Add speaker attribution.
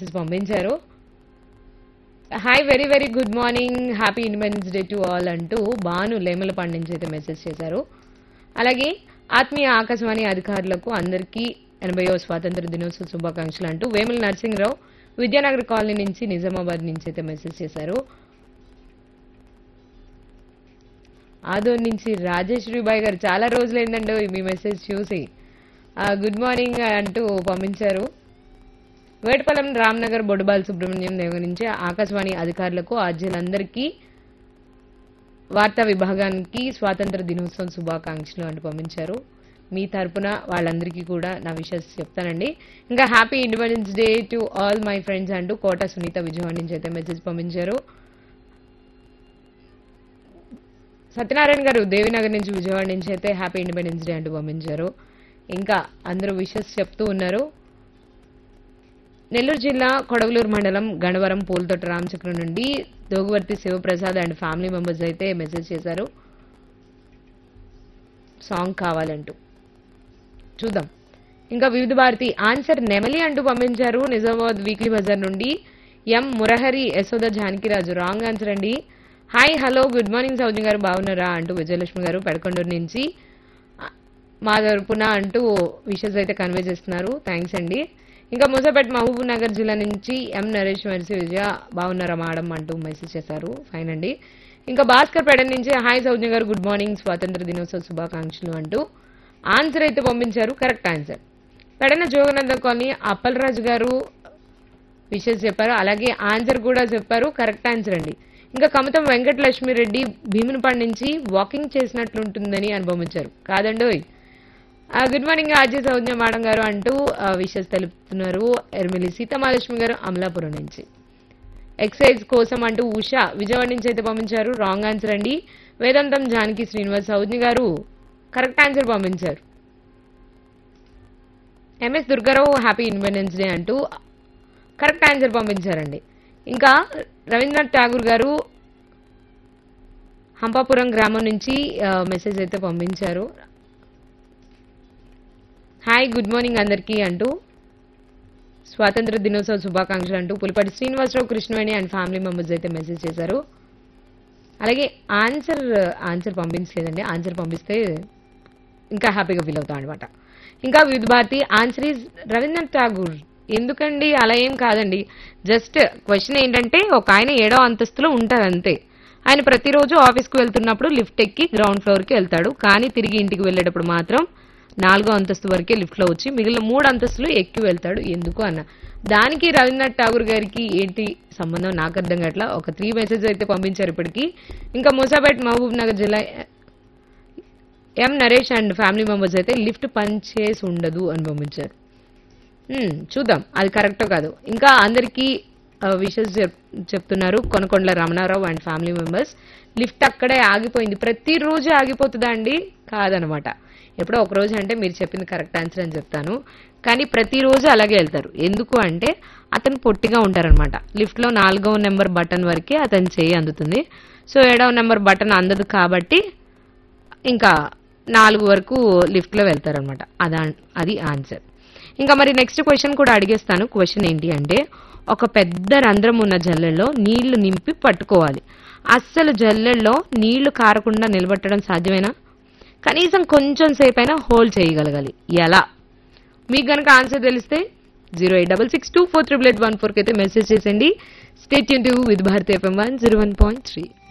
Speaker 1: message పంపించారు hi very very good morning happy independence day to all అంటూ బాను లేమలపాడు నుంచి అయితే మెసేజ్ చేశారు అలాగే ఆత్మీయ ఆకాశవాణి అధికారులకు అందరికీ ఎనభైవ స్వాతంత్ర దినోత్సవ శుభాకాంక్షలు అంటూ వేముల నరసింహరావు విద్యానగర్ కాలనీ నుంచి నిజామాబాద్ నుంచి అయితే మెసేజ్ చేశారు ఆదోర్ నుంచి రాజేశ్వరి బాయ్ గారు చాలా రోజులైందండి మీ మెసేజ్ చూసి ఆ, గుడ్ మార్నింగ్ అంటూ పంపించారు వేటపాలెం రామ్నగర్ బొడుబాల్ సుబ్రహ్మణ్యం దేవ నుంచి ఆకాశవాణి అధికారులకు ఆర్జీలందరికీ వార్తా విభాగానికి స్వాతంత్ర దినోత్సవం శుభాకాంక్షలు అంటూ పంపించారు మీ తరపున వాళ్ళందరికీ కూడా నా విషయాలు చెప్తానండి ఇంకా happy independence day to all my friends అంటూ కోట సునీత విజయవాడ నుంచి అయితే మెసేజ్ పంపించారు సత్యనారాయణ గారు దేవినగర్ నుంచి విజయవాడ నుంచి అయితే హ్యాపీ ఇండిపెండెన్స్ డే అంటూ పంపించారు ఇంకా అందరూ విషెస్ చెప్తూ ఉన్నారు నెల్లూరు జిల్లా కొడవలూరు మండలం గణవరం పూలతోట రామచక్రం నుండి Doguvarthi Sivaprasad and family members అయితే మెసేజ్ చేశారు సాంగ్ కావాలంటూ చూద్దాం ఇంకా వివిధ భారతి ఆన్సర్ నెమలి అంటూ పంపించారు నిజామాబాద్ వీక్లీ బజార్ నుండి M Murahari Yashoda Janakiraju wrong answer అండి hi hello good morning Saujan గారు బాగున్నారా అంటూ విజయలక్ష్మి గారు పెడకొండూరు నుంచి ఆ, మా తరపున అంటూ విషెస్ అయితే కన్వే చేస్తున్నారు థ్యాంక్స్ అండి ఇంకా ముసాపేట్ మహబూబ్ నగర్ జిల్లా నుంచి ఎం నరేష్ మెర్సి విజయ బాగున్నారా మేడం అంటూ మెసేజ్ చేశారు ఫైన్ అండి ఇంకా భాస్కర్ పేడ నుంచి హాయ్ సౌజన్య గారు గుడ్ మార్నింగ్ స్వాతంత్ర దినోత్సవ శుభాకాంక్షలు అంటూ ఆన్సర్ అయితే పంపించారు correct answer Pedana Jogananda colony Appalaraju గారు విషెస్ చెప్పారు అలాగే ఆన్సర్ కూడా చెప్పారు కరెక్ట్ ఆన్సర్ అండి ఇంకా కమతం వెంకటలక్ష్మి రెడ్డి భీమునిపాడు నుంచి వాకింగ్ చేసినట్లుంటుందని అనుభవించారు కాదండోయ్ ఆ, good morning RJ Saugna madam గారు అంటూ విషెస్ తెలుపుతున్నారు ఎర్మిలి సీతమహాలక్ష్మి గారు అమలాపురం నుంచి ఎక్సైజ్ కోసం అంటూ ఉషా విజయవాడ నుంచి అయితే పంపించారు రాంగ్ ఆన్సర్ అండి వేదాంతం జానకి శ్రీనివాస్ సౌజ్ఞ గారు కరెక్ట్ ఆన్సర్ పంపించారు MS Durgarao happy independence day అంటూ కరెక్ట్ ఆన్సర్ పంపించారండి ఇంకా రవీంద్రనాథ్ ఠాగూర్ గారు హంపాపురం గ్రామం నుంచి మెసేజ్ అయితే పంపించారు హాయ్ గుడ్ మార్నింగ్ అందరికీ అంటూ స్వాతంత్ర దినోత్సవ శుభాకాంక్షలు అంటూ Pulipati Srinivasarao Krishnaveni and family members అయితే మెసేజ్ చేశారు అలాగే ఆన్సర్ ఆన్సర్ పంపించలేదండి ఆన్సర్ పంపిస్తే ఇంకా హ్యాపీగా ఫీల్ అవుతాం అనమాట ఇంకా వివిధ భారతి ఆన్సర్ ఈజ్ రవీంద్రనాథ్ ఠాగూర్ ఎందుకండి అలా ఏం కాదండి జస్ట్ క్వశ్చన్ ఏంటంటే ఒక ఆయన ఏడో అంతస్తులో ఉంటారు అంతే ఆయన ప్రతిరోజు ఆఫీస్కి వెళ్తున్నప్పుడు లిఫ్ట్ ఎక్కి గ్రౌండ్ ఫ్లోర్కి వెళ్తాడు కానీ తిరిగి ఇంటికి వెళ్ళేటప్పుడు మాత్రం నాలుగో అంతస్తు వరకే లిఫ్ట్లో వచ్చి మిగిలిన మూడు అంతస్తులు ఎక్కి వెళ్తాడు ఎందుకు అన్న దానికి రవీంద్రనాథ్ ఠాగూర్ గారికి ఏంటి సంబంధం నాకు అర్థం కావట్లా ఒక త్రీ మెసేజ్ అయితే పంపించారు ఇప్పటికి ఇంకా ముసాపేట్ మహబూబ్ నగర్ జిల్లా M Naresh and family members అయితే లిఫ్ట్ పనిచేసి ఉండదు అని పంపించారు మ్మ్, చూద్దాం అది కరెక్టో కాదు ఇంకా అందరికీ విషెస్ చెప్తున్నారు Konakondala Ramanarao and family members lift అక్కడే ఆగిపోయింది ప్రతిరోజు ఆగిపోతుందా అండి కాదనమాట ఎప్పుడో ఒక రోజు అంటే మీరు చెప్పింది కరెక్ట్ ఆన్సర్ అని చెప్తాను కానీ ప్రతిరోజు అలాగే వెళ్తారు ఎందుకు అంటే అతను పొట్టిగా ఉంటారనమాట లిఫ్ట్లో నాలుగవ నెంబర్ బటన్ వరకే అతని చేయి అందుతుంది సో ఏడవ నెంబర్ బటన్ అందదు కాబట్టి ఇంకా నాలుగు వరకు లిఫ్ట్లో వెళ్తారనమాట అదా అది ఆన్సర్ ఇంకా మరి నెక్స్ట్ క్వశ్చన్ కూడా అడిగేస్తాను క్వశ్చన్ ఏంటి అంటే ఒక పెద్ద రంధ్రం ఉన్న జల్లెల్లో నీళ్లు నింపి పట్టుకోవాలి అస్సలు జల్లెల్లో నీళ్లు కారకుండా నిలబెట్టడం సాధ్యమేనా కనీసం కొంచెం సేపు అయినా హోల్డ్ చేయగలగాలి ఎలా మీకు కనుక ఆన్సర్ తెలిస్తే zero eight double six two four triple eight one ఫోర్కి అయితే మెసేజ్ చేసేయండి స్టేట్ యూన్ with Bharati FM one zero one point three